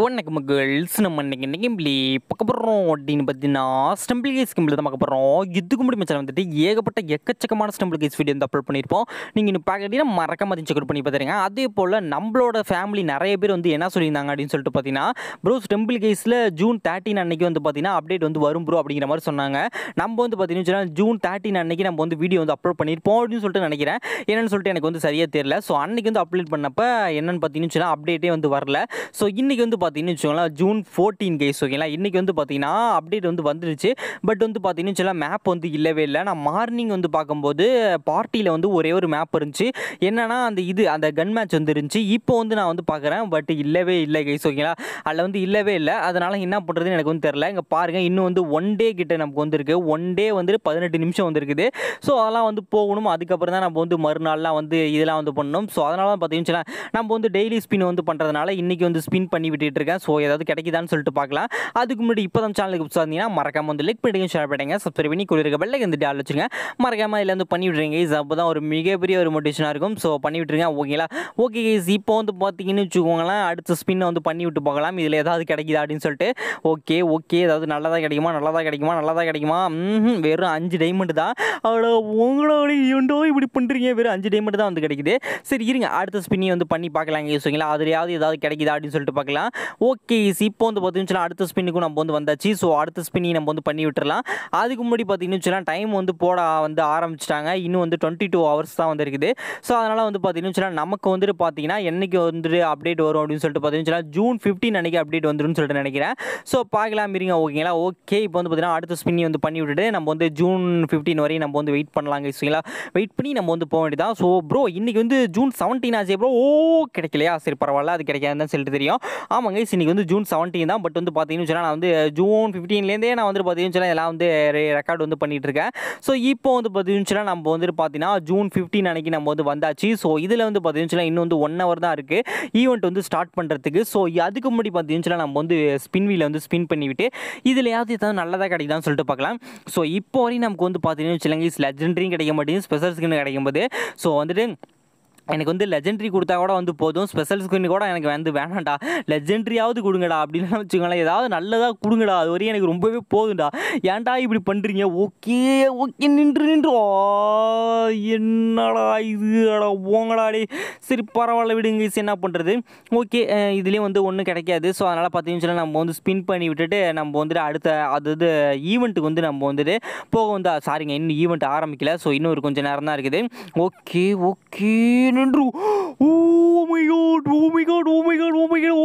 வணக்கம் கேர்ள்ஸ் நம்ம இன்னைக்கு என்ன கேம்ப்ளி பார்க்க போகிறோம் அப்படின்னு பார்த்தீங்கன்னா ஸ்டம்பிள் கேஸ் கேம்ப்ளி தான் பார்க்க போகிறோம் இதுக்கு முன்னாடி மச்சான் வந்துட்டு ஏகப்பட்ட எக்கச்சக்கமான ஸ்டம்பிள் கேஸ் வீடியோ வந்து அப்லோட் பண்ணியிருப்போம் நீங்கள் இன்னும் பார்க்கறீங்கன்னா மறக்காம அதையும் செக் பண்ணி பார்த்துருங்க அதே போல் நம்மளோட ஃபேமிலி நிறைய பேர் வந்து என்ன சொல்லியிருந்தாங்க அப்படின்னு சொல்லிட்டு பார்த்தீங்கன்னா ப்ரோ ஸ்டம்பிள் கேஸில் ஜூன் தேர்ட்டின் அன்னைக்கு வந்து பார்த்தீங்கன்னா அப்டேட் வந்து வரும் ப்ரோ அப்படிங்கிற மாதிரி சொன்னாங்க நம்ம வந்து பார்த்தீங்கன்னா ஜூன் தேர்ட்டின் அன்னைக்கு நம்ம வந்து வீடியோ வந்து அப்லோட் பண்ணியிருப்போம் அப்படின்னு சொல்லிட்டு நினைக்கிறேன் என்னன்னு சொல்லிட்டு எனக்கு வந்து சரியாக தெரியல ஸோ அன்னைக்கு வந்து அப்லோட் பண்ணப்போ என்னன்னு பார்த்தீங்கன்னு சொன்னால் அப்டேட்டே வந்து வரல ஸோ இன்றைக்கி வந்து பார்த்தீங்கன்னு வச்சுக்கோங்களேன் ஜூன் ஃபோர்டீன் கேஸ் ஓகேங்களா இன்றைக்கி வந்து பார்த்தீங்கன்னா அப்டேட் வந்து வந்துருச்சு பட் வந்து பார்த்தீங்கன்னு வச்சுக்கலாம் மேப் வந்து இல்லவே இல்லை நான் மார்னிங் வந்து பார்க்கும்போது பார்ட்டியில் வந்து ஒரே ஒரு மேப் இருந்துச்சு என்னன்னா அந்த இது அந்த கன் மேட்ச் வந்து இருந்துச்சு இப்போ வந்து நான் வந்து பார்க்குறேன் பட் இல்லவே இல்லை கைஸ் ஓகேங்களா அதில் வந்து இல்லவே இல்லை அதனால் என்ன பண்ணுறதுன்னு எனக்கு வந்து தெரில இங்கே பாருங்கள் இன்னும் வந்து ஒன் டே கிட்ட நமக்கு வந்துருக்கு ஒன் டே வந்துட்டு பதினெட்டு நிமிஷம் வந்துருக்குது ஸோ அதெல்லாம் வந்து போகணும் அதுக்கப்புறம் தான் நம்ம வந்து மறுநாள்லாம் வந்து இதெல்லாம் வந்து பண்ணணும் ஸோ அதனால தான் பார்த்தீங்கன்னா நம்ம வந்து டெய்லி ஸ்பின் வந்து பண்ணுறதுனால இன்றைக்கி வந்து ஸ்பின் பண்ணி விட்டுட்டு இருக்கேன் ஸோ ஏதாவது கிடைக்குதான்னு சொல்லிட்டு பார்க்கலாம் அதுக்கு முன்னாடி இப்போ தான் சேனலுக்கு புதுசாக இருந்தீங்கன்னா மறக்காம வந்து லைக் பண்ணிடுங்க ஷேர் பண்ணிடுங்க சப்ஸ்கிரைப் பண்ணி கூட இருக்க பெல்லைக்கு வந்துட்டு ஆள் வச்சுருங்க மறக்காம இதில் வந்து பண்ணி விட்ருங்க கைஸ் அப்போ தான் ஒரு மிகப்பெரிய ஒரு மோட்டிவேஷனாக இருக்கும் ஸோ பண்ணி விட்டுருங்க ஓகேங்களா ஓகே கைஸ் இப்போ வந்து பார்த்தீங்கன்னு வச்சுக்கோங்களேன் அடுத்த ஸ்பின்னை வந்து பண்ணி விட்டு பார்க்கலாம் இதில் ஏதாவது கிடைக்குதா அப்படின்னு சொல்லிட்டு ஓகே ஓகே ஏதாவது நல்லதாக கிடைக்குமா நல்லதாக கிடைக்குமா நல்லதாக கிடைக்குமா ம்ஹும், வெறும் அஞ்சு டைமண்ட் தான் அவ்வளோ உங்களோட ஏண்டோ இப்படி பண்ணுறீங்க வெறும் அஞ்சு டைமண்ட் தான் வந்து கிடைக்குது சரி இருங்க அடுத்த ஸ்பின்னி வந்து பண்ணி பார்க்கலாம் கைஸ் ஓகேங்களா அதுலையாவது ஏதாவது கிடைக்குதா அப்படின்னு சொல்லிட்டு பார்க்கலாம் ஓகே இப்போ வந்து பார்த்தீங்கன்னா அடுத்த ஸ்பின்னுக்கும் நம்ம வந்து வந்தாச்சு ஸோ அடுத்த ஸ்பின்னி நம்ம வந்து பண்ணி விட்டுறலாம் அதுக்கு முன்னாடி பார்த்தீங்கன்னு வச்சுக்கலாம் டைம் வந்து போட வந்து ஆரம்பிச்சிட்டாங்க இன்னும் வந்து டுவெண்ட்டி டூ ஹவர்ஸ் தான் வந்து இருக்குது ஸோ அதனால் வந்து பார்த்தீங்கன்னு வச்சுக்கலாம் நமக்கு வந்துட்டு பார்த்தீங்கன்னா என்னைக்கு வந்துட்டு அப்டேட் வரும் அப்படின்னு சொல்லிட்டு பார்த்தீங்கன்னா ஜூன் ஃபிஃப்டீன் அன்னைக்கு அப்டேட் வந்துருன்னு சொல்லிட்டு நினைக்கிறேன் ஸோ பார்க்கலாம் இருங்க ஓகேங்களா ஓகே இப்போ வந்து பார்த்தீங்கன்னா அடுத்த ஸ்பின்னி வந்து பண்ணி விட்டுட்டு நம்ம வந்து ஜூன் ஃபிஃப்டீன் வரையும் நம்ம வந்து வெயிட் பண்ணலாங்க சரிங்களா வெயிட் பண்ணி நம்ம வந்து போக வேண்டியதான் ஸோ ப்ரோ இன்னைக்கு வந்து ஜூன் செவன்டீன் ஆச்சு ப்ரோ ஓ கிடைக்கலையா சரி பரவாயில்ல அது கிடைக்காதுன்னு சொல்லிட்டு தெரியும் ஆமாங்க guys, இன்னைக்கு வந்து ஜூன் செவன்டீன் தான் பட் வந்து பார்த்தீங்கன்னு சொன்னால் நான் வந்து ஜூன் ஃபிஃப்டீன்லேருந்தே நான் வந்து பார்த்தீங்கன்னு சொன்னால் எல்லாம் வந்து ரெக்கார்ட் வந்து பண்ணிட்டு இருக்கேன் ஸோ இப்போ வந்து பார்த்தீங்கன்னு சொன்னால் நம்ம வந்துட்டு பார்த்தீங்கன்னா ஜூன் ஃபிஃப்டீன் அன்னைக்கு நம்ம வந்து வந்தாச்சு ஸோ இதில் வந்து பார்த்தீங்கன்னு சொன்னால் இன்னும் வந்து ஒன் ஹவர் தான் இருக்குது ஈவெண்ட் வந்து ஸ்டார்ட் பண்ணுறதுக்கு ஸோ அதுக்கு முன்னாடி பார்த்தீங்கன்னு சொன்னால் நம்ம வந்து ஸ்பின் வீல வந்து ஸ்பின் பண்ணிவிட்டு இதில் ஏதாவது ஏதாவது நல்லதாக கிடைக்குதான்னு சொல்லிட்டு பார்க்கலாம் ஸோ இப்போ வரையும் நமக்கு வந்து பார்த்தீங்கன்னு வச்சுக்கோங்க லெஜெண்டரியும் கிடைக்க மாட்டேங்குது ஸ்பெஷல் ஸ்கின் கிடைக்கும் போது ஸோ வந்துட்டு எனக்கு வந்து லெஜெண்ட்ரி கொடுத்தா கூட வந்து போதும் ஸ்பெஷல் ஸ்கின் கூட எனக்கு வந்து வேணாம்டா லெஜெண்ட்ரியாவது கொடுங்கடா அப்படின்னு வச்சுக்கோங்களேன் ஏதாவது நல்லதாக கொடுங்கடா அது வரையும் எனக்கு ரொம்பவே போதும்டா ஏன்டா இப்படி பண்ணுறீங்க ஓகே ஓகே நின்று நின்று ஆ, என்னடா இது அடா போங்கடா டே சரி பரவாயில்ல விடுங்க guys, என்ன பண்ணுறது ஓகே இதுலேயும் வந்து ஒன்றும் கிடைக்காது ஸோ அதனால் பார்த்தீங்கன்னு சொன்னா நம்ம வந்து ஸ்பின் பண்ணி விட்டுட்டு நம்ம வந்துட்டு அடுத்த அதாவது ஈவெண்ட்டுக்கு வந்து நம்ம வந்துட்டு போக வந்து சாரிங்க இன்னும் ஈவெண்ட் ஆரம்பிக்கல ஸோ இன்னும் ஒரு கொஞ்சம் நேரம் தான் இருக்குது ஓகே ஓகே நின்று oh my god oh my god oh my god oh my god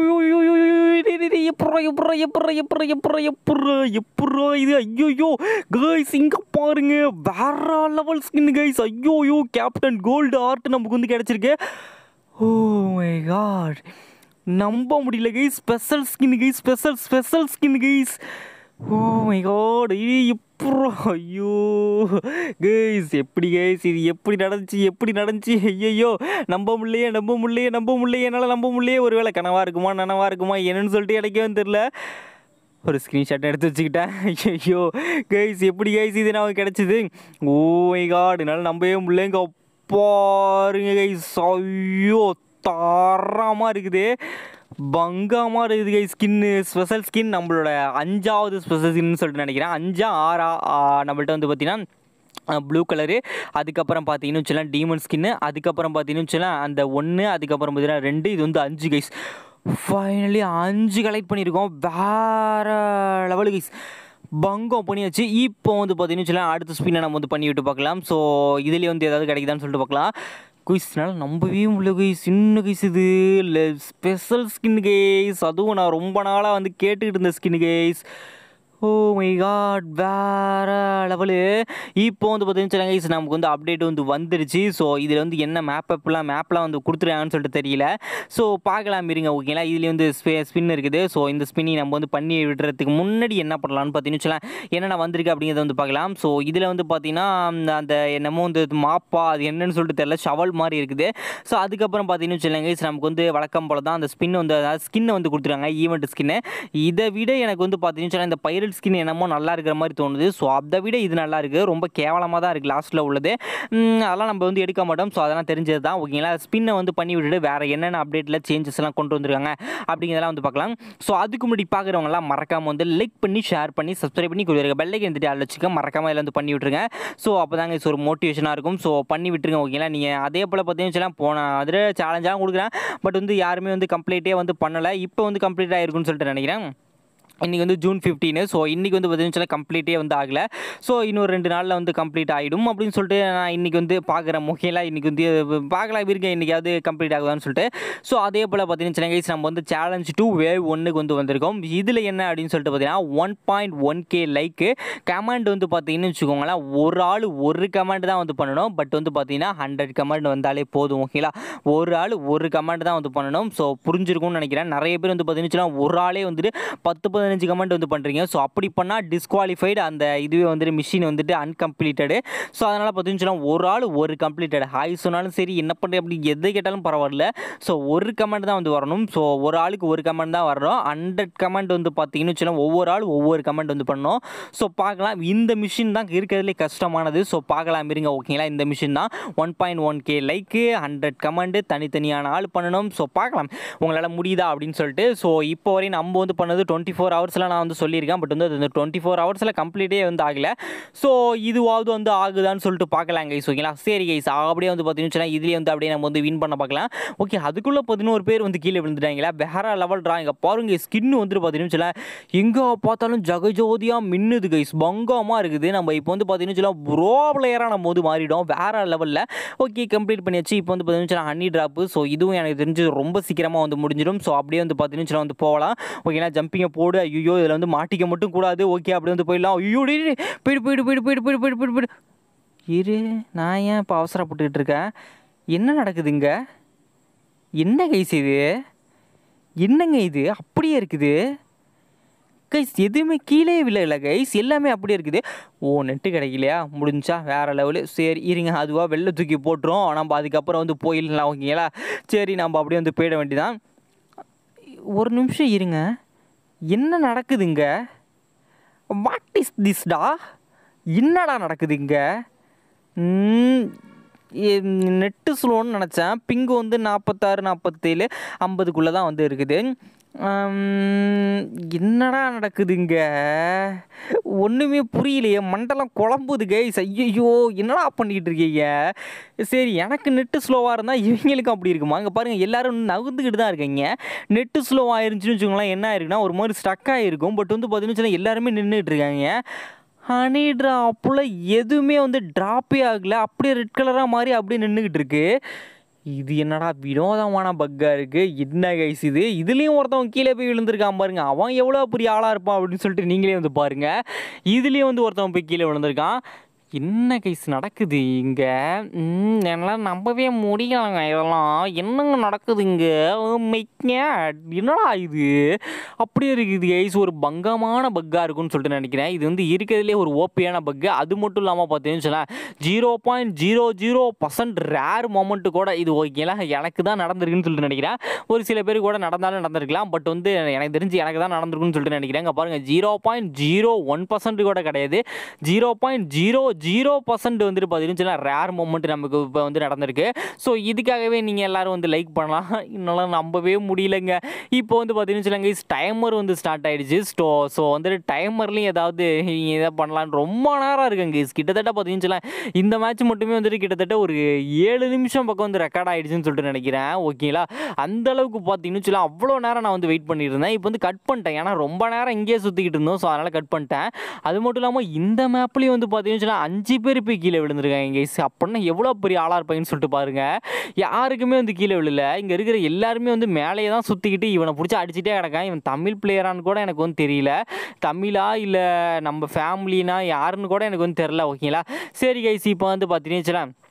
எப்பட்றா எப்பட்றா எப்பட்றா எப்பட்றா எப்பட்றா எப்பட்றா எப்பட்றா இது ஐயோ கைஸ் இங்க பாருங்க வேற லெவல் ஸ்கின் கைஸ் ஐயோ கேப்டன் கோல்டு ஆர்ட் நமக்கு வந்து கிடைச்சிருக்கு ஓ மை காட் நம்ப முடியல guys special skin guys special special skin guys oh my god இது எப்பட்றா ஐயோ கைஸ் எப்படி கைஸ் இது எப்படி நடந்துச்சு எப்படி நடந்துச்சு ஐயோ நம்ப முடியலையே நம்ப முடியலையே நம்ப முடியலையே என்னால் நம்ப முடியலையே ஒருவேளை கனவா இருக்குமா நனவா இருக்குமா என்னன்னு சொல்லிட்டு எனக்கே வந்து தெரில ஒரு ஸ்க்ரீன்ஷாட் எடுத்து வச்சுக்கிட்டேன் ஐயோ கைஸ் எப்படி கைஸ் இது நமக்கு கிடச்சிது ஓ மை காட் என்னால் நம்பவே முடியலங்க பாருங்க கைஸ் ஐயோ தாராளமாக இருக்குது பங்கமாக இருக்குது கை ஸ்கின்னு ஸ்பெஷல் ஸ்கின் நம்மளோட அஞ்சாவது ஸ்பெஷல் ஸ்கின்னு சொல்லிட்டு நினைக்கிறேன் அஞ்சா ஆறா ஆ, நம்மள்ட்ட வந்து பார்த்தீங்கன்னா ப்ளூ கலரு அதுக்கப்புறம் பார்த்தீங்கன்னு வச்சுலாம் டீமன் ஸ்கின்னு அதுக்கப்புறம் பார்த்தீங்கன்னு வச்சுலாம் அந்த ஒன்று அதுக்கப்புறம் பார்த்தீங்கன்னா ரெண்டு இது வந்து அஞ்சு கைஸ் ஃபைனலி அஞ்சு கலெக்ட் பண்ணியிருக்கோம் வேற லெவலு கைஸ் பங்கம் பண்ணியாச்சு இப்போ வந்து பார்த்தீங்கன்னு வச்சுலாம் அடுத்த ஸ்பின்னை நம்ம வந்து பண்ணி விட்டு பார்க்கலாம் ஸோ இதுலேயே வந்து ஏதாவது கிடைக்குதான்னு சொல்லிட்டு பார்க்கலாம் குயிஸ்னால நம்பவே முடியல கைஸ் சின்ன கைஸ் இது இல்லை ஸ்பெஷல் ஸ்கின் கைஸ் அதுவும் நான் ரொம்ப நாளாக வந்து கேட்டுக்கிட்டு இருந்த skin guys oh my god வேற லெவலு இப்போ வந்து பார்த்தீங்கன்னா கைஸ் நமக்கு வந்து அப்டேட் வந்து வந்துருச்சு ஸோ இதில் வந்து என்ன மேப் அப்லாம் மேப்லாம் வந்து கொடுத்துருக்காங்கன்னு சொல்லிட்டு தெரியல ஸோ பார்க்கலாம் இருங்க ஓகேங்களா இதுலேயே வந்து ஸ்பின் இருக்குது ஸோ இந்த ஸ்பின்னி நம்ம வந்து பண்ணி விடுறதுக்கு முன்னாடி என்ன பண்ணலாம்னு பார்த்தீங்கன்னு வச்சுக்கலாம் என்னென்ன வந்திருக்கு அப்படிங்கிறத வந்து பார்க்கலாம் ஸோ இதில் வந்து பார்த்தீங்கன்னா அந்த- அந்த என்னமோ வந்து மாப்பா அது என்னன்னு சொல்லிட்டு தெரியல ஷவல் மாதிரி இருக்குது ஸோ அதுக்கப்புறம் பார்த்தீங்கன்னு வச்சுக்கோங்க guys, நமக்கு வந்து வழக்கம் போல தான் அந்த ஸ்பின் வந்து அதாவது ஸ்கின்னை வந்து கொடுத்துருக்காங்க ஈவெண்ட் ஸ்கின்னு இதை விட எனக்கு வந்து பார்த்தீங்கன்னு சொன்னா இந்த பைரட் வைரல் ஸ்கின் என்னமோ நல்லா இருக்கிற மாதிரி தோணுது ஸோ அதை விட இது நல்லா இருக்குது ரொம்ப கேவலமாக தான் இருக்குது லாஸ்ட்டில் உள்ளது ம், அதெல்லாம் நம்ம வந்து எடுக்க மாட்டோம் ஸோ அதெல்லாம் தெரிஞ்சது தான் ஓகேங்களா ஸ்பின்னை வந்து பண்ணி விட்டுட்டு வேறு என்னென்ன அப்டேட்டில் சேஞ்சஸ் எல்லாம் கொண்டு வந்திருக்காங்க அப்படிங்கிறதெல்லாம் வந்து பார்க்கலாம் ஸோ அதுக்கு முன்னாடி பார்க்குறவங்கலாம் மறக்காமல் வந்து லைக் பண்ணி ஷேர் பண்ணி சப்ஸ்கிரைப் பண்ணி கொடுத்துருங்க பெல்லைக்கு இருந்துட்டு அதில் வச்சுக்க மறக்காமல் இதில் வந்து பண்ணி விட்டுருங்க ஸோ அப்போ தாங்க இது ஒரு மோட்டிவேஷனாக இருக்கும் ஸோ பண்ணி விட்டுருங்க ஓகேங்களா நீங்கள் அதே போல் பார்த்தீங்கன்னு வச்சுக்கலாம் போன அதில் சேலஞ்சாக கொடுக்குறேன் பட் வந்து யாருமே வந்து கம்ப்ளீட்டே வந்து பண்ணலை இப்போ வந்து கம்ப்ளீட் ஆகிருக்குன்னு சொல்லிட்டு நினைக்கிறேன் இன்றைக்கி வந்து ஜூன் ஃபிஃப்டீனு ஸோ இன்றைக்கி வந்து பார்த்தீங்கன்னா கம்ப்ளீட்டே வந்து ஆகலை ஸோ இன்னொரு ரெண்டு நாளில் வந்து கம்ப்ளீட் ஆகிடும் அப்படின்னு சொல்லிட்டு நான் இன்றைக்கி வந்து பார்க்குறேன் முக்கியலாம் இன்றைக்கி வந்து பார்க்கலாம் இருக்கேன் இன்றைக்காவது கம்ப்ளீட் ஆகுதான்னு சொல்லிட்டு ஸோ அதே போல் பார்த்தீங்கன்னா கைஸ் நம்ம வந்து சேலஞ்ச் டூ வேவ் ஒன்றுக்கு வந்து வந்திருக்கோம் இதில் என்ன அப்படின்னு சொல்லிட்டு பார்த்தீங்கன்னா one point one K like comment வந்து பார்த்தீங்கன்னு வச்சுக்கோங்களேன் ஒரு ஆள் ஒரு கமெண்ட் தான் வந்து பண்ணணும் பட் வந்து பார்த்தீங்கன்னா ஹண்ட்ரட் கமெண்ட் வந்தாலே போதும் ஓகேங்களா ஒரு ஆள் ஒரு கமெண்ட் தான் வந்து பண்ணணும் ஸோ புரிஞ்சிருக்கும்னு நினைக்கிறேன் நிறைய பேர் வந்து பார்த்தீங்கன்னா ஒரு ஆளே வந்துட்டு பத்து பதினஞ்சு கமெண்ட் வந்து பண்ணுறீங்க ஸோ அப்படி பண்ணால் டிஸ்குவாலிஃபைடு அந்த இதுவே வந்துட்டு மிஷின் வந்துட்டு அன்கம்ப்ளீட்டடு ஸோ அதனால் பார்த்தீங்கன்னா ஒரு ஆள் ஒரு கம்ப்ளீட்டட் ஹாய் சொன்னாலும் சரி என்ன பண்ணுற அப்படி எது கேட்டாலும் பரவாயில்ல ஸோ ஒரு கமெண்ட் தான் வந்து வரணும் ஸோ ஒரு ஆளுக்கு ஒரு கமெண்ட் தான் வரணும் ஹண்ட்ரட் கமெண்ட் வந்து பார்த்தீங்கன்னு வச்சுக்கோங்க ஒவ்வொரு ஆள் ஒவ்வொரு கமெண்ட் வந்து பண்ணணும் ஸோ பார்க்கலாம் இந்த மிஷின் தான் இருக்கிறதுலே கஷ்டமானது ஸோ பார்க்கலாம் இருங்க ஓகேங்களா இந்த மிஷின் தான் one point one K like hundred comment தனித்தனியான ஆள் பண்ணணும் ஸோ பார்க்கலாம் உங்களால் முடியுதா அப்படின்னு சொல்லிட்டு ஸோ இப்போ வரையும் நம்ம வந்து பண்ணது டுவெண்ட்டி ஃபோர் ஹவர்ஸில் நான் வந்து சொல்லியிருக்கேன் பட் வந்து அது டுவெண்ட்டி ஃபோர் ஹவர்ஸில் கம்ப்ளீட்டே வந்து ஆகலை ஸோ இதுவாவது வந்து ஆகுதான்னு சொல்லிட்டு பார்க்கலாம் கைஸ் ஓகேங்களா சரி கைஸ் அப்படியே வந்து பார்த்தீங்கன்னா இதுலேயே வந்து அப்படியே நம்ம வந்து வின் பண்ண பார்க்கலாம் ஓகே அதுக்குள்ளே பதினோரு பேர் வந்து கீழே விழுந்துட்டாங்களா வேற லெவல் ட்ரா இங்கே பாருங்க ஸ்கின் வந்துட்டு பார்த்தீங்கன்னா எங்கே பார்த்தாலும் ஜகஜோதியாக மின்னுது கைஸ் பங்கமாக இருக்குது நம்ம இப்போ வந்து பார்த்தீங்கன்னா ப்ரோ பிளேயராக நம்ம வந்து மாறிடும் வேற லெவலில் ஓகே கம்ப்ளீட் பண்ணியாச்சு இப்போ வந்து பார்த்தீங்கன்னா ஹனி ட்ராப்பு ஸோ இதுவும் எனக்கு தெரிஞ்சு ரொம்ப சீக்கிரமாக வந்து முடிஞ்சிடும் ஸோ அப்படியே வந்து பார்த்தீங்கன்னா வந்து போகலாம் ஓகேங்களா ஜம்பிங்கை போடு ஐயோ இதில் வந்து மாட்டிக்க மட்டும் கூடாது ஓகே அப்படி வந்து போயிடலாம் ஐயோ டேய், டேய், போயிடு போயிடு போயிடு போயிடு போயிடு போயிடு போயிடு போயிடு இரு நான் ஏன் இப்போ அவசரப்பட்டுக்கிட்டு இருக்கேன் என்ன நடக்குதுங்க என்ன கைஸ் இது என்னங்க இது அப்படியே இருக்குது கைஸ் எதுவுமே கீழே விழல கைஸ் எல்லாமே அப்படியே இருக்குது ஓ நெட்டு கிடைக்கலையா முடிஞ்சா வேற லெவலு சரி இருங்க அதுவாக வெளில தூக்கி போட்டுரும் நம்ம அதுக்கப்புறம் வந்து போயிடலாம் ஓகேங்களா சரி நம்ம அப்படியே வந்து போயிட வேண்டியதான் ஒரு நிமிஷம் இருங்க என்ன நடக்குதுங்க வாட் இஸ் திஸ்டா என்னடா நடக்குது இங்கே நெட்டு ஸ்லோன்னு நினச்சேன் பிங்கு வந்து நாற்பத்தாறு நாற்பத்தேழு ஐம்பதுக்குள்ளே தான் வந்து இருக்குது ஆம், என்னடா நடக்குது இங்கே ஒன்றுமே புரியலையே மண்டலம் குழம்புது கைஸ் ஐயோ என்னடா பண்ணிக்கிட்டு இருக்கீங்க சரி எனக்கு நெட்டு ஸ்லோவாக இருந்தால் இவங்களுக்கும் அப்படி இருக்குமா இங்கே பாருங்கள் எல்லாரும் நகுந்துக்கிட்டு தான் இருக்கீங்க நெட்டு ஸ்லோ ஆயிருந்துச்சுன்னு வச்சுக்கோங்களேன் என்ன ஆயிருக்குன்னா ஒரு மாதிரி ஸ்டக் ஆகிருக்கும் பட் வந்து பார்த்தீங்கன்னு வச்சுக்கோங்களேன் எல்லாருமே நின்றுட்டு இருக்காங்க ஹனி ட்ராப்பில் எதுவுமே வந்து ட்ராப்பே ஆகலை அப்படியே ரெட் கலராக மாதிரி அப்படியே நின்றுக்கிட்டு இருக்கு இது என்னடா வினோதமான பக்காக இருக்குது என்ன கைஸ் இது இதுலேயும் ஒருத்தவன் கீழே போய் விழுந்திருக்கான் பாருங்க அவன் எவ்வளோ பெரிய ஆளாக இருப்பான் அப்படின்னு சொல்லிட்டு நீங்களே வந்து பாருங்கள் இதுலேயும் வந்து ஒருத்தவன் போய் கீழே விழுந்திருக்கான் என்ன கைஸ் நடக்குது இங்கே என்னால் நம்பவே முடியலங்க இதெல்லாம் என்னங்க நடக்குது இங்கே என்னடா இது அப்படியே இருக்குது கைஸ் ஒரு பங்கமான பக்காக இருக்கும்னு சொல்லிட்டு நினைக்கிறேன் இது வந்து இருக்கிறதுலே ஒரு ஓப்பியான பக்கு அது மட்டும் இல்லாமல் பார்த்தீங்கன்னு சொன்னால் zero point zero zero percent rare moment கூட இது ஓகேங்களா எனக்கு தான் நடந்திருக்குன்னு சொல்லிட்டு நினைக்கிறேன் ஒரு சில பேர் கூட நடந்தாலும் நடந்திருக்கலாம் பட் வந்து எனக்கு தெரிஞ்சு எனக்கு தான் நடந்திருக்குன்னு சொல்லிட்டு நினைக்கிறேன் இங்கே பாருங்கள் zero point zero one percent கூட கிடையாது zero point zero zero percent வந்துட்டு பார்த்தீங்கன்னா ரேர் மூமெண்ட் நமக்கு இப்போ வந்து நடந்திருக்கு ஸோ இதுக்காகவே நீங்கள் எல்லாரும் வந்து லைக் பண்ணலாம் இன்னும் நம்பவே முடியலங்க இப்போ வந்து பார்த்தீங்கன்னா டைமர் வந்து ஸ்டார்ட் ஆயிடுச்சு ஸோ ஸோ வந்துட்டு டைமர்லையும் ஏதாவது இதை பண்ணலான்னு ரொம்ப நேரம் இருக்குங்க கிட்டத்தட்ட பார்த்தீங்கன்னா இந்த மேட்ச் மட்டுமே வந்துட்டு கிட்டத்தட்ட ஒரு ஏழு நிமிஷம் பக்கம் வந்து ரெக்கார்ட் ஆயிடுச்சுன்னு சொல்லிட்டு நினைக்கிறேன் ஓகேங்களா அந்த அளவுக்கு பார்த்தீங்கன்னு வச்சுல அவ்வளோ நேரம் நான் வந்து வெயிட் பண்ணியிருந்தேன் இப்போ வந்து கட் பண்ணிட்டேன் ஏன்னா ரொம்ப நேரம் இங்கேயே சுற்றிக்கிட்டு இருந்தோம் ஸோ அதனால் கட் பண்ணிட்டேன் அது மட்டும் இல்லாமல் இந்த மேப்லேயும் வந்து பார்த்தீங்கன்னு வச்சுக்கோங்களேன், அஞ்சு பேர் போய் கீழே விழுந்திருக்காங்க கைஸ் அப்படின்னா எவ்வளோ பெரிய ஆளாக இருப்பாங்கன்னு சொல்லிட்டு பாருங்க யாருக்குமே வந்து கீழே விழல இங்கே இருக்கிற எல்லாருமே வந்து மேலேயே தான் சுற்றிக்கிட்டு இவனை பிடிச்சி அடிச்சுட்டே கிடக்கான் இவன் தமிழ் பிளேயரான்னு கூட எனக்கு வந்து தெரியல தமிழா இல்லை நம்ம ஃபேமிலினா யாருன்னு கூட எனக்கு வந்து தெரில ஓகேங்களா சரி கைஸ் இப்போ வந்து பார்த்தீங்கன்னு வச்சுக்கோங்களேன்,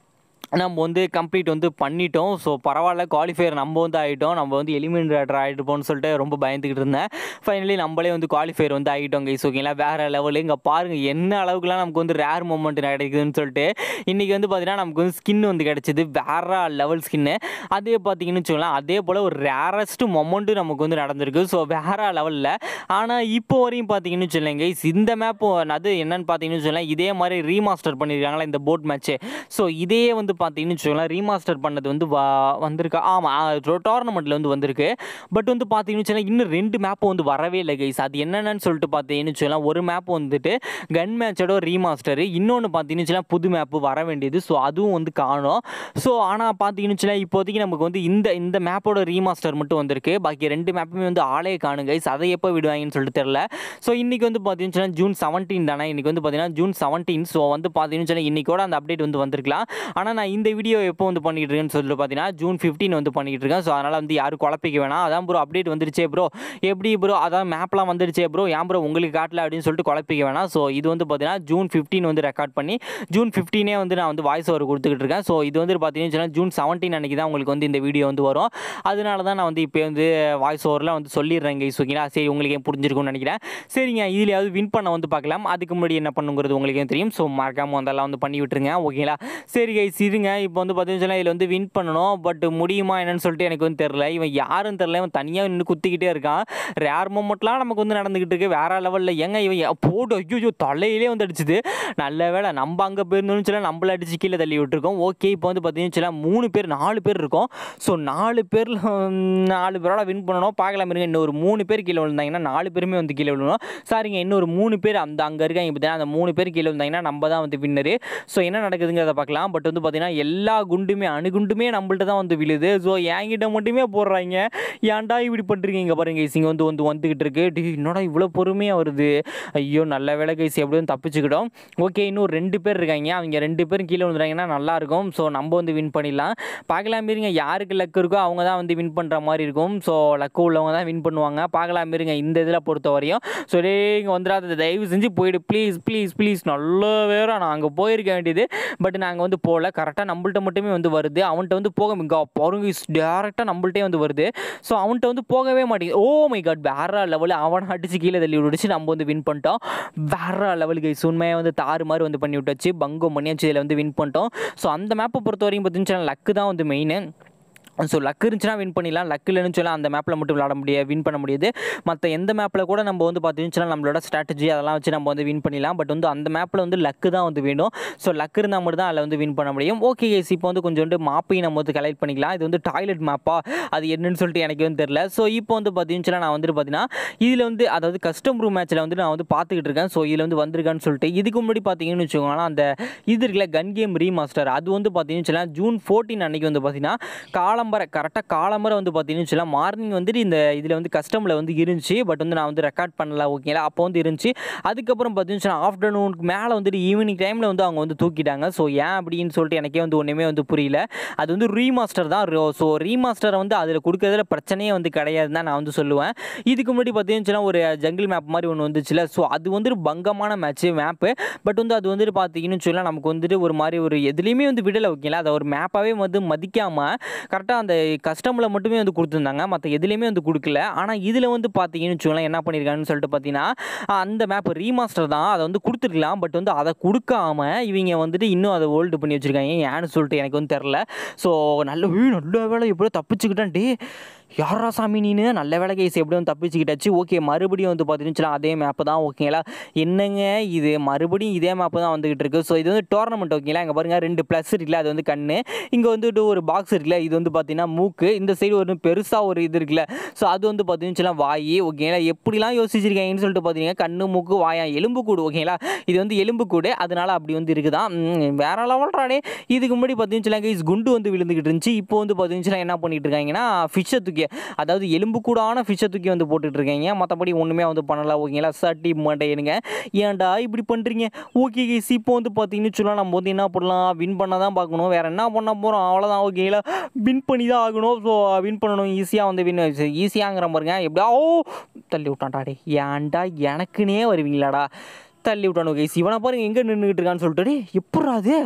நம்ம வந்து கம்ப்ளீட் வந்து பண்ணிட்டோம் ஸோ பரவாயில்ல குவாலிஃபையர் நம்ம வந்து ஆகிட்டோம் நம்ம வந்து எலிமினேட்டர் ஆகிட்டுப்போம்னு சொல்லிட்டு ரொம்ப பயந்துக்கிட்டு இருந்தேன் ஃபைனலி நம்மளே வந்து குவாலிஃபையர் வந்து ஆகிட்டோம் கைஸ் ஓகேங்களா வேறு லெவலு இங்கே பாருங்கள் என்ன அளவுக்குலாம் நமக்கு வந்து ரேர் மூமெண்ட் கிடைக்குதுன்னு சொல்லிட்டு இன்றைக்கி வந்து பார்த்தீங்கன்னா நமக்கு வந்து ஸ்கின் வந்து கிடச்சிது வேற லெவல் ஸ்கின்னு அதே பார்த்தீங்கன்னு வச்சுக்கோங்களேன் அதே போல் ஒரு ரேரஸ்ட் மொமெண்ட்டு நமக்கு வந்து நடந்திருக்கு ஸோ வேற லெவலில் ஆனால் இப்போ வரையும் பார்த்தீங்கன்னு வச்சுக்கோங்க கைஸ் இந்த மேப் அது என்னன்னு பார்த்தீங்கன்னு வச்சுக்கோங்களேன் இதே மாதிரி ரீமாஸ்டர் பண்ணியிருக்காங்களா இந்த போட் மேட்ச்சு ஸோ இதே வந்து பார்த்தீங்கன்னு வச்சுக்கோங்களேன் ரீமாஸ்டர் பண்ணது வந்து வா வந்திருக்கா ஆமாம் டோர்னமெண்ட்டில் வந்து வந்திருக்கு பட் வந்து பார்த்தீங்கன்னு வச்சுக்கோங்களேன் இன்னும் ரெண்டு மேப்பும் வந்து வரவே இல்லை கைஸ் அது என்னென்னு சொல்லிட்டு பார்த்தீங்கன்னு வச்சுக்கோங்களேன் ஒரு மேப் வந்துட்டு கன் மேட்சோட ரீமாஸ்டர் இன்னொன்று பார்த்தீங்கன்னு வச்சுக்கோங்களேன் புது மேப்பு வர வேண்டியது ஸோ அதுவும் வந்து காணும் ஸோ ஆனால் பார்த்தீங்கன்னு வச்சுக்கோங்களேன் இப்போதைக்கு நமக்கு வந்து இந்த இந்த மேப்போட ரீமாஸ்டர் மட்டும் வந்திருக்கு பாக்கி ரெண்டு மேப்புமே வந்து ஆளே காணும் கைஸ் அதை எப்போ விடுவாங்கன்னு சொல்லிட்டு தெரில ஸோ இன்றைக்கி வந்து பார்த்தீங்கன்னு சொன்னால் ஜூன் செவன்டீன் தானே இன்றைக்கி வந்து பார்த்தீங்கன்னா ஜூன் செவன்டீன் ஸோ வந்து பார்த்தீங்கன்னு சொன்னால் இன்றைக்கோட அந்த அப்டேட் வந்து வந்திருக்கலாம் ஆனால் நான் இந்த வீடியோ எப்போ வந்து பண்ணிட்டு இருக்கேன்னு சொல்லிட்டு பார்த்தீங்கன்னா ஜூன் ஃபிஃப்டீன் வந்து பண்ணிட்டு இருக்கேன் ஸோ அதனால் வந்து யாரும் குழப்பிக்க வேணாம் அதான் ப்ரோ அப்டேட் வந்துருச்சே ப்ரோ எப்படி ப்ரோ அதான் மேப்லாம் வந்துருச்சே ப்ரோ ஏன் ப்ரோ உங்களுக்கு காட்டல அப்படின்னு சொல்லிட்டு குழப்பிக்க வேணாம் ஸோ இது வந்து பார்த்தீங்கன்னா ஜூன் ஃபிஃப்டீன் வந்து ரெக்கார்ட் பண்ணி ஜூன் ஃபிஃப்டீனே வந்து நான் வந்து வாய்ஸ் ஓவர் கொடுத்துக்கிட்டு இருக்கேன் ஸோ இது வந்து பார்த்தீங்கன்னு சொன்னால் ஜூன் செவன்டீன் அன்றைக்கி தான் உங்களுக்கு வந்து இந்த வீடியோ வந்து வரும் அதனால தான் நான் வந்து இப்போ வந்து வாய்ஸ் ஓவரில் வந்து சொல்லிடுறேன் கைஸ் ஓகேங்களா சரி உங்களுக்கு ஏன் புரிஞ்சிருக்கும்னு நினைக்கிறேன் சரிங்க இதுலையாவது வின் பண்ண வந்து பார்க்கலாம் அதுக்கு முன்னாடி என்ன பண்ணுங்கிறது உங்களுக்கே தெரியும் ஸோ மறக்காமல் வந்தெல்லாம் வந்து பண்ணி விட்டுருங்க ஓகேங்களா சரி கைஸ் இருங்க இப்போ வந்து பார்த்தீங்கன்னா இதில் வந்து வின் பண்ணணும் பட் முடியுமா என்னன்னு சொல்லிட்டு எனக்கு வந்து தெரில இவன் யாருன்னு தெரில இவன் தனியாக நின்று குத்திக்கிட்டே இருக்கான் ரேர் மூமெண்ட்லாம் நமக்கு வந்து நடந்துக்கிட்டு இருக்கு வேற லெவலில் எங்க இவன் எ- போடு ஐயோ தலையிலே வந்து அடிச்சுது நல்ல வேளை நம்ம அங்கே போயிருந்தோம்னு சொல்ல நம்மள அடிச்சு கீழே தள்ளி விட்டுருக்கோம் ஓகே இப்போ வந்து பார்த்தீங்கன்னு சொல்ல மூணு பேர் நாலு பேர் இருக்கோம் ஸோ நாலு பேரில் நாலு பேரோட வின் பண்ணணும் பார்க்கலாம் இருங்க இன்னொரு மூணு பேர் கீழே விழுந்தாங்கன்னா நாலு பேருமே வந்து கீழே விழுணும் சாரிங்க இன்னொரு மூணு பேர் அந்த அங்கே இருக்காங்க பார்த்தீங்கன்னா அந்த மூணு பேர் கீழே விழுந்தாங்கன்னா நம்ம தான் வந்து வின்னரு ஸோ என்ன நடக்குதுங்கிறத பார்க்கலாம் பட் வந்து பார்த்தீங்கன்னா எல்லா குண்டுமே அணுகுண்டுமே நம்மள்ட்ட தான் வந்து விழுது ஸோ என்கிட்ட மட்டுமே போடுறாங்க ஏன்டா இப்படி பண்ணுறீங்க இங்கே பாருங்க guys, இங்க வந்து வந்து வந்துக்கிட்டு இருக்கு டி என்னடா இவ்வளோ பொறுமையாக வருது ஐயோ நல்ல வேலை கைஸ் எப்படியும் தப்பிச்சுக்கிட்டோம் ஓகே இன்னும் ரெண்டு பேர் இருக்காங்க அவங்க ரெண்டு பேரும் கீழே விழுந்துறாங்கன்னா நல்லா இருக்கும் ஸோ நம்ம வந்து வின் பண்ணிடலாம் பார்க்கலாம் இருங்க யாருக்கு லக் இருக்கோ அவங்க தான் வந்து வின் பண்ணுற மாதிரி இருக்கும் ஸோ லக்கு உள்ளவங்க தான் வின் பண்ணுவாங்க பார்க்கலாம் இருங்க இந்த இதில் பொறுத்த வரையும் ஸோ டே இங்கே வந்துடாத தயவு செஞ்சு போயிடு ப்ளீஸ் ப்ளீஸ் ப்ளீஸ் நல்ல வேற நான் அங்கே போயிருக்க வேண்டியது பட் நாங்கள் வந்து போகல கரெக்டாக நம்மள்ட்ட மட்டுமே வந்து வருது அவன்கிட்ட வந்து போக இங்கே பாருங்க டேரெக்டாக நம்மள்ட்டே வந்து வருது ஸோ அவன்கிட்ட வந்து போகவே மாட்டேங்குது ஓ மை காட் வேற லெவலில் அவனை அடிச்சு கீழே தள்ளி விட்டுச்சு நம்ம வந்து வின் பண்ணிட்டோம் வேற லெவலுக்கு உண்மையாக வந்து தாறு மாதிரி வந்து பண்ணி விட்டாச்சு பங்கம் பண்ணியாச்சு இதில் வந்து வின் பண்ணிட்டோம் ஸோ அந்த மேப்பை பொறுத்த வரைக்கும் பார்த்தீங்கன்னா லக்கு தான் வந்து மெயின் ஸோ லக் இருந்துச்சுன்னா வின் பண்ணிடலாம் லக் இல்லைன்னு சொல்லலாம் அந்த மேப்பில் மட்டும் விளாட முடியாது வின் பண்ண முடியாது மற்ற எந்த மேப்பில் கூட நம்ம வந்து பார்த்தீங்கன்னா நம்மளோட ஸ்ட்ராட்டஜி அதெல்லாம் வச்சு நம்ம வந்து வின் பண்ணிடலாம் பட் வந்து அந்த மேப்பில் வந்து லக்கு தான் வந்து வேணும் ஸோ லக் இருந்தால் மட்டும் தான் அதில் வந்து வின் பண்ண முடியும் ஓகே கேஸ் இப்போ வந்து கொஞ்சோண்டு மாப்பையும் நம்ம வந்து கலெக்ட் பண்ணிக்கலாம் இது வந்து டாய்லெட் மேப்பா அது என்னன்னு சொல்லிட்டு எனக்கு வந்து தெரில ஸோ இப்போ வந்து பார்த்தீங்கன்னா நான் வந்துட்டு பார்த்தீங்கன்னா இதில் வந்து அதாவது கஸ்டம் ரூம் மேட்ச்சில் வந்து நான் வந்து பார்த்துக்கிட்டு இருக்கேன் ஸோ இதில் வந்து வந்திருக்கான்னு சொல்லிட்டு இதுக்கு முன்னாடி பார்த்தீங்கன்னு வச்சுக்கோங்களேன் அந்த இது இருக்குல்ல கன் கேம் ரீமாஸ்டர் அது வந்து பார்த்தீங்கன்னு வச்சுக்கலாம் ஜூன் ஃபோர்டீன் அன்னைக்கு வந்து பார்த்தீங்கன்னா காலம்பரை கரெக்டாக காலம்பரை வந்து பார்த்தீங்கன்னு வச்சுக்கலாம் மார்னிங் வந்துட்டு இந்த இதில் வந்து கஸ்டமில் வந்து இருந்துச்சு பட் வந்து நான் வந்து ரெக்கார்ட் பண்ணல ஓகேங்களா அப்போ வந்து இருந்துச்சு அதுக்கப்புறம் பார்த்தீங்கன்னா ஆஃப்டர்நூனுக்கு மேலே வந்துட்டு ஈவினிங் டைமில் வந்து அவங்க வந்து தூக்கிட்டாங்க ஸோ ஏன் அப்படின்னு சொல்லிட்டு எனக்கே வந்து ஒன்றுமே வந்து புரியல அது வந்து ரீமாஸ்டர் தான் ஸோ ரீமாஸ்டரை வந்து அதில் கொடுக்கறதுல பிரச்சனையே வந்து கிடையாதுன்னு தான் நான் வந்து சொல்லுவேன் இதுக்கு முன்னாடி பார்த்தீங்கன்னா ஒரு ஜங்கிள் மேப் மாதிரி ஒன்று வந்துச்சுல ஸோ அது வந்துட்டு பங்கமான மேட்ச்சு மேப்பு பட் வந்து அது வந்துட்டு பார்த்தீங்கன்னு சொல்லலாம் நமக்கு வந்துட்டு ஒரு மாதிரி ஒரு எதுலேயுமே வந்து விடலை ஓகேங்களா அதை ஒரு மேப்பாகவே வந்து மதிக்காமல் கரெக்டாக அந்த கஸ்டமில் மட்டுமே வந்து கொடுத்துருந்தாங்க மற்ற எதுலேயுமே வந்து கொடுக்கல ஆனால் இதில் வந்து பார்த்தீங்கன்னு வச்சுக்கோங்களேன் என்ன பண்ணியிருக்காங்கன்னு சொல்லிட்டு பார்த்தீங்கன்னா அந்த மேப் ரீமாஸ்டர் தான் அதை வந்து கொடுத்துருக்கலாம் பட் வந்து அதை கொடுக்காம இவங்க வந்துட்டு இன்னும் அதை ஹோல்டு பண்ணி வச்சுருக்காங்க ஏன்னு சொல்லிட்டு எனக்கு வந்து தெரில ஸோ நல்ல "ஏய், நல்ல வேலை எப்படியோ தப்பிச்சுக்கிட்டேன் டே யாரா சாமி நீனு நல்ல வேலை கேஸ் எப்படியும் தப்பிச்சுக்கிட்டாச்சு ஓகே மறுபடியும் வந்து பார்த்தீங்கன்னா அதே மேப்பு தான் ஓகேங்களா என்னங்க இது மறுபடியும் இதே மேப்பு தான் வந்துகிட்டு இருக்கு ஸோ இது வந்து டோர்னமெண்ட் ஓகேங்களா இங்கே பாருங்க ரெண்டு ப்ளஸ் இருக்குல்ல அது வந்து கண்ணு இங்கே வந்துட்டு ஒரு பாக்ஸ் இருக்குல்ல இது வந்து பார்த்தீங்கன்னா மூக்கு இந்த சைடு ஒரு பெருசாக ஒரு இது இருக்குல்ல ஸோ அது வந்து பார்த்தீங்கன்னா வாய் ஓகேங்களா எப்படிலாம் யோசிச்சிருக்காங்கன்னு சொல்லிட்டு பார்த்தீங்கன்னா கண்ணு மூக்கு வாயா எலும்பு கூடு ஓகேங்களா இது வந்து எலும்பு கூடு அதனால அப்படி வந்து இருக்குதான் ம், வேற லெவல்றானே இதுக்கு முன்னாடி பார்த்தீங்கன்னா கைஸ் குண்டு வந்து விழுந்துக்கிட்டு இருந்துச்சு இப்போ வந்து பார்த்தீங்கன்னா என்ன பண்ணிட்டு இருக்காங்கன்னா ஃபிஷ்ஷை தூக்கி அதாவது எலும்பு கூடான ஃபிஷ்ஷை தூக்கி வந்து போட்டுட்டு இருக்காங்க மற்றபடி ஒன்றுமே வந்து பண்ணலாம் ஓகேங்களா சட்டி மாட்டேனுங்க ஏன்டா இப்படி பண்ணுறீங்க ஓகே கைஸ் இப்போ வந்து பார்த்தீங்கன்னு சொல்லலாம் நம்ம வந்து என்ன பண்ணலாம் வின் பண்ண தான் பார்க்கணும் வேறு என்ன பண்ண போகிறோம் அவ்வளோதான் ஓகேங்களா வின் பண்ணி தான் ஆகணும் ஸோ வின் பண்ணணும் ஈஸியாக வந்து வின் ஈஸியாங்கிற பாருங்க எப்படியா ஓ தள்ளி விட்டான்டா டே ஏன்டா எனக்குனே வருவீங்களாடா தள்ளி விட்டானு கைஸ் இவனை பாருங்க எங்கே நின்றுக்கிட்டு இருக்கான்னு சொல்லிட்டு டேய், எப்புட்றா அது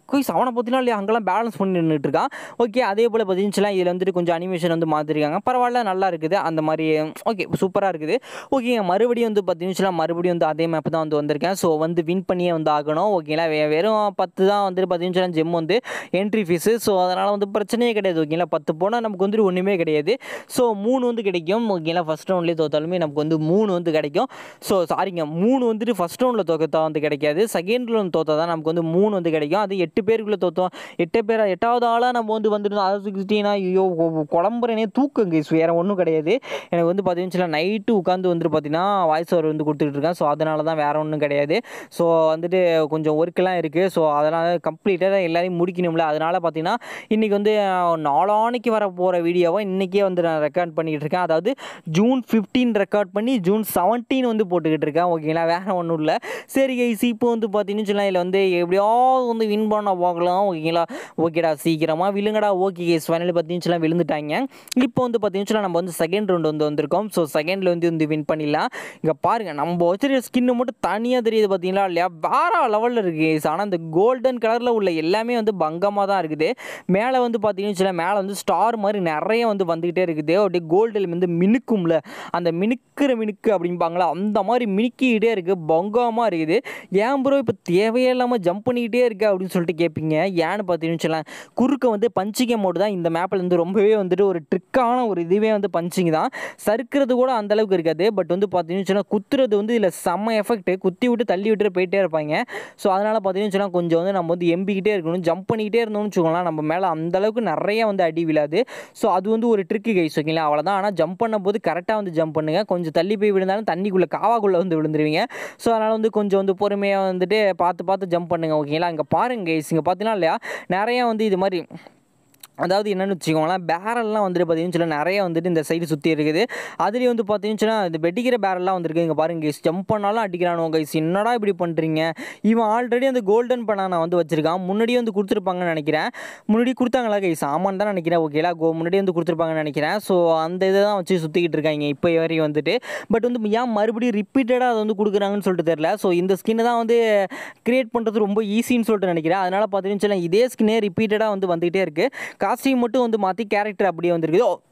கைஸ் அவனை பார்த்தீங்கன்னா இல்லையா அங்கெல்லாம் பேலன்ஸ் பண்ணி நின்றுட்டு இருக்கான் ஓகே அதே போல் பார்த்தீங்கன்னா இதில் வந்துட்டு கொஞ்சம் அனிமேஷன் வந்து மாற்றிருக்காங்க பரவாயில்ல நல்லா இருக்குது அந்த மாதிரி ஓகே சூப்பராக இருக்குது ஓகேங்க மறுபடியும் வந்து பார்த்தீங்கன்னா மறுபடியும் வந்து அதே மேப் தான் வந்து வந்திருக்கேன் ஸோ வந்து வின் பண்ணியே வந்து ஆகணும் ஓகேங்களா வே- வெறும் பத்து தான் வந்துட்டு பார்த்தீங்கன்னா ஜெம் வந்து என்ட்ரி ஃபீஸு ஸோ அதனால் வந்து பிரச்சனையே கிடையாது ஓகேங்களா பத்து போனால் நமக்கு வந்துட்டு ஒன்றுமே கிடையாது ஸோ மூணு வந்து கிடைக்கும் ஓகேங்களா ஃபஸ்ட் ரவுண்ட்லேயே தோத்தாலுமே நமக்கு வந்து மூணு வந்து கிடைக்கும் ஸோ சாரிங்க மூணு வந்துட்டு ஃபஸ்ட் ரவுண்டில் தோக்கத்தா வந்து கிடைக்காது செகண்ட் ரவுண்ட் தோத்தா தான் நமக்கு வந்து மூணு வந்து கிடைக்கும் அது எட்டு பேருக்குள்ளே தோத்தோம் எட்டு பேர் எட்டாவது ஆளாக நம்ம வந்து வந்துட்டு அதை சிக்ஸ்டீனா ஐயோ கொ- குழம்புறேனே தூக்கம் கைஸ் வேறு ஒன்றும் கிடையாது எனக்கு வந்து பார்த்தீங்கன்னா நைட்டு உட்காந்து வந்துட்டு பார்த்தீங்கன்னா வாய்ஸ் ஓவர் வந்து கொடுத்துட்டு இருக்கேன் ஸோ அதனால தான் வேறு ஒன்றும் கிடையாது ஸோ வந்துட்டு கொஞ்சம் ஒர்க்கெலாம் இருக்குது ஸோ அதனால் கம்ப்ளீட்டாக எல்லாரையும் முடிக்கணும்ல அதனால் பார்த்தீங்கன்னா இன்றைக்கி வந்து அஹ், நாளான்னைக்கு வர போகிற வீடியோவை இன்றைக்கே வந்து நான் ரெக்கார்ட் பண்ணிக்கிட்டு இருக்கேன் அதாவது ஜூன் ஃபிஃப்டீன் ரெக்கார்ட் பண்ணி ஜூன் செவன்டீன் வந்து போட்டுக்கிட்டு இருக்கேன் ஓகேங்களா வேறு ஒன்றும் இல்லை சரி கைஸ் இப்போ வந்து பார்த்தீங்கன்னு சொன்னால் இதில் வந்து எப்படியாவது வந்து வின் பண்ண பார்க்கலாம் ஓகேங்களா ஓகேடா சீக்கிரமாக விழுங்கடா ஓகே கேஸ் ஃபைனல் பார்த்தீங்கன்னு சொன்னால் விழுந்துட்டாங்க இப்போ வந்து பார்த்தீங்கன்னு சொன்னால் நம்ம வந்து செகண்ட் ரவுண்ட் வந்து வந்திருக்கோம் ஸோ செகண்டில் வந்து வந்து வின் பண்ணிடலாம் இங்கே பாருங்கள் நம்ம வச்சிருக்க ஸ்கின்னு மட்டும் தனியாக தெரியுது பார்த்தீங்களா இல்லையா வேற லெவலில் இருக்குது கேஸ் ஆனால் இந்த கோல்டன் கலரில் உள்ள எல்லாமே வந்து பங்கமாக தான் இருக்குது மேலே வந்து பார்த்தீங்கன்னு சொன்னால் மேலே வந்து ஸ்டார் மாதிரி நிறைய வந்து வந்துக்கிட்டே இருக்குது அப்படியே கோல்டில் வந்து மினுக்கும்ல அந்த மினுக்கிற மினுக்கு அப்படிம்பாங்களா அந்த மாதிரி மினுக்கிக்கிட்டே இருக்குது பங்கமாக இருக்குது ஏன் ப்ரோ இப்போ தேவையே இல்லாமல் ஜம்ப் பண்ணிக்கிட்டே இருக்கு அப்படின்னு சொல்லிட்டு கேட்பீங்க ஏன்னு பார்த்தீங்கன்னு வச்சுக்கலாம் குறுக்க வந்து பஞ்சிங் மோடு தான் இந்த மேப்பில் வந்து ரொம்பவே வந்துட்டு ஒரு ட்ரிக்கான ஒரு இதுவே வந்து பஞ்சிங் தான் சறுக்கிறது கூட அந்த அளவுக்கு இருக்காது பட் வந்து பார்த்தீங்கன்னு சொன்னால் குத்துறது வந்து இதில் செம்ம எஃபெக்ட் குத்தி விட்டு தள்ளி விட்டுட்டு போயிட்டே இருப்பாங்க ஸோ அதனால் பார்த்தீங்கன்னு சொன்னால் கொஞ்சம் வந்து நம்ம வந்து எம்பிக்கிட்டே இருக்கணும் ஜம்ப் பண்ணிக்கிட்டே இருந்தோம்னு வச்சுக்கோங்களேன் நம்ம மேலே அந்த அளவுக்கு நிறைய வந்து அடி விழாது ஸோ அது வந்து ஒரு ட்ரிக்கு கைஸ் ஓகேங்களா அவ்வளோதான் ஆனால் ஜம்ப் பண்ணும்போது கரெக்டாக வந்து ஜம்ப் பண்ணுங்க கொஞ்சம் தள்ளி போய் விழுந்தாலும் தண்ணிக்குள்ளே காவாக்குள்ளே வந்து விழுந்துருவீங்க ஸோ அதனால் வந்து கொஞ்சம் வந்து பொறுமையாக வந்துட்டு பார்த்து பார்த்து ஜம்ப் பண்ணுங்க ஓகேங்களா இங்கே பாருங்க கைஸ் இங்கே பார்த்தீங்கன்னா இல்லையா நிறைய வந்து இது மாதிரி அதாவது என்னென்னு வச்சுக்கோங்களேன் பேரல்லாம் வந்துட்டு பார்த்தீங்கன்னு சொல்லி நிறைய வந்துட்டு இந்த சைடு சுற்றி இருக்குது அதுலேயும் வந்து பார்த்தீங்கன்னு சொன்னால் இந்த வெடிக்கிற பேரல்லாம் வந்திருக்கு இங்கே பாருங்க கைஸ் ஜம்ப் பண்ணாலும் அடிக்கிறானோ கைஸ் என்னடா இப்படி பண்ணுறீங்க இவன் ஆல்ரெடி அந்த கோல்டன் பண்ண வந்து வச்சிருக்கான் முன்னாடியே வந்து கொடுத்துருப்பாங்கன்னு நினைக்கிறேன் முன்னாடி கொடுத்தாங்களா கைஸ் ஆமான்னு தான் நினைக்கிறேன் ஓகேலா கோ முன்னாடி வந்து கொடுத்துருப்பாங்கன்னு நினைக்கிறேன் ஸோ அந்த இதை தான் வச்சு சுற்றிக்கிட்டு இருக்காங்க இப்போ வரையும் வந்துட்டு பட் வந்து ஏன் மறுபடியும் ரிப்பீட்டடாக அதை வந்து கொடுக்குறாங்கன்னு சொல்லிட்டு தெரில ஸோ இந்த ஸ்கின்னை தான் வந்து கிரியேட் பண்ணுறது ரொம்ப ஈஸின்னு சொல்லிட்டு நினைக்கிறேன் அதனால் பார்த்தீங்கன்னு சொன்னா இதே ஸ்கின்னே ரிப்பீட்டடாக வந்து வந்துகிட்டே இருக்குது காஸ்டியூம் மட்டும் வந்து மாற்றி கேரக்டர் அப்படியே வந்திருக்குது ஓ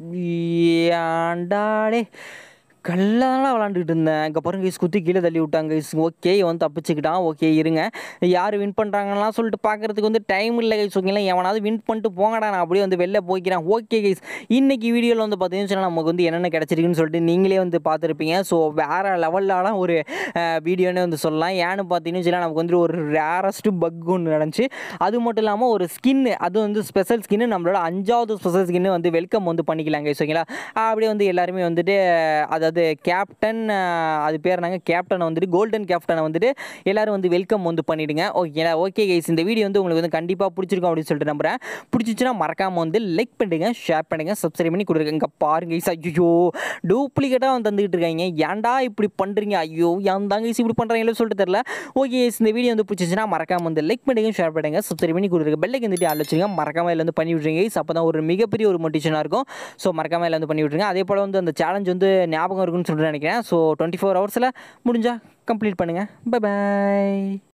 ஏண்டாடே கல்லாலாம் விளாண்டுட்டு இருந்தேன் இங்கே பாருங்க guys, குத்தி கீழே தள்ளி விட்டாங்க guys. ஓகே இவன் தப்பிச்சுக்கிட்டான் ஓகே இருங்க யார் வின் பண்ணுறாங்கலாம் சொல்லிட்டு பார்க்குறதுக்கு வந்து டைம் இல்லை கைஸ் ஓகேங்களா எவனாவது வின் பண்ணிட்டு போங்கடா நான் அப்படியே வந்து வெளில போய்க்கிறேன் ஓகே கைஸ் இன்னைக்கு வீடியோவில் வந்து பார்த்தீங்கன்னு சொன்னா நமக்கு வந்து என்னென்ன கிடச்சிருக்குன்னு சொல்லிட்டு நீங்களே வந்து பார்த்துருப்பீங்க ஸோ வேறு லெவல்லாம் ஒரு வீடியோனே வந்து சொல்லலாம் ஏன்னு பார்த்தீங்கன்னு சொன்னா நமக்கு வந்து ஒரு ரேரஸ்ட் பக் ஒன்று நடந்துச்சு அது மட்டும் இல்லாமல் ஒரு ஸ்கின்னு அது வந்து ஸ்பெஷல் ஸ்கின்னு நம்மளோட அஞ்சாவது ஸ்பெஷல் ஸ்கின்னு வந்து வெல்கம் வந்து பண்ணிக்கலாம் கைஸ் ஓகேங்களா அப்படியே வந்து எல்லாருமே வந்துட்டு அதாவது கேப்டன் அது பேர் நாங்கள் கேப்டனை வந்துட்டு கோல்டன் கேப்டனை வந்துட்டு எல்லாரும் வந்து வெல்கம் வந்து பண்ணிடுங்க ஓகேங்களா ஓகே கைஸ் இந்த வீடியோ வந்து உங்களுக்கு வந்து கண்டிப்பாக பிடிச்சிருக்கும் அப்படின்னு சொல்லிட்டு நம்புறேன் பிடிச்சிச்சுன்னா மறக்காமல் வந்து லைக் பண்ணுங்க ஷேர் பண்ணுங்க சப்ஸ்கிரைப் பண்ணி கொடுங்க இங்கே பாருங்க கைஸ் ஐயோ டூப்ளிகேட்டாக வந்து தந்துக்கிட்டு இருக்காங்க ஏன்டா இப்படி பண்ணுறீங்க ஐயோ ஏன் தாங்க கைஸ் இப்படி பண்ணுறாங்களோ சொல்லிட்டு தெரில ஓகே கைஸ் இந்த வீடியோ வந்து பிடிச்சிச்சுன்னா மறக்காம வந்து லைக் பண்ணுங்க ஷேர் பண்ணுங்க சப்ஸ்கிரைப் பண்ணி கொடுங்க பெல்லைக்கு வந்துட்டு ஆள் வச்சுங்க மறக்காம இதில் வந்து பண்ணி விட்ருங்க கைஸ் அப்போ தான் ஒரு மிகப்பெரிய ஒரு மோட்டிவேஷனாக இருக்கும் ஸோ மறக்காம இதில் வந்து பண்ணி விட்ருங்க அதே போல் வந்து அந்த சேலஞ்ச் வந்து ஞாபகம் இருக்குன்னு சொல்லிட்டு நினைக்கிறேன் ஸோ டுவெண்ட்டி ஃபோர் ஹவர்ஸில் முடிஞ்சால் கம்ப்ளீட் பண்ணுங்கள் பை பாய்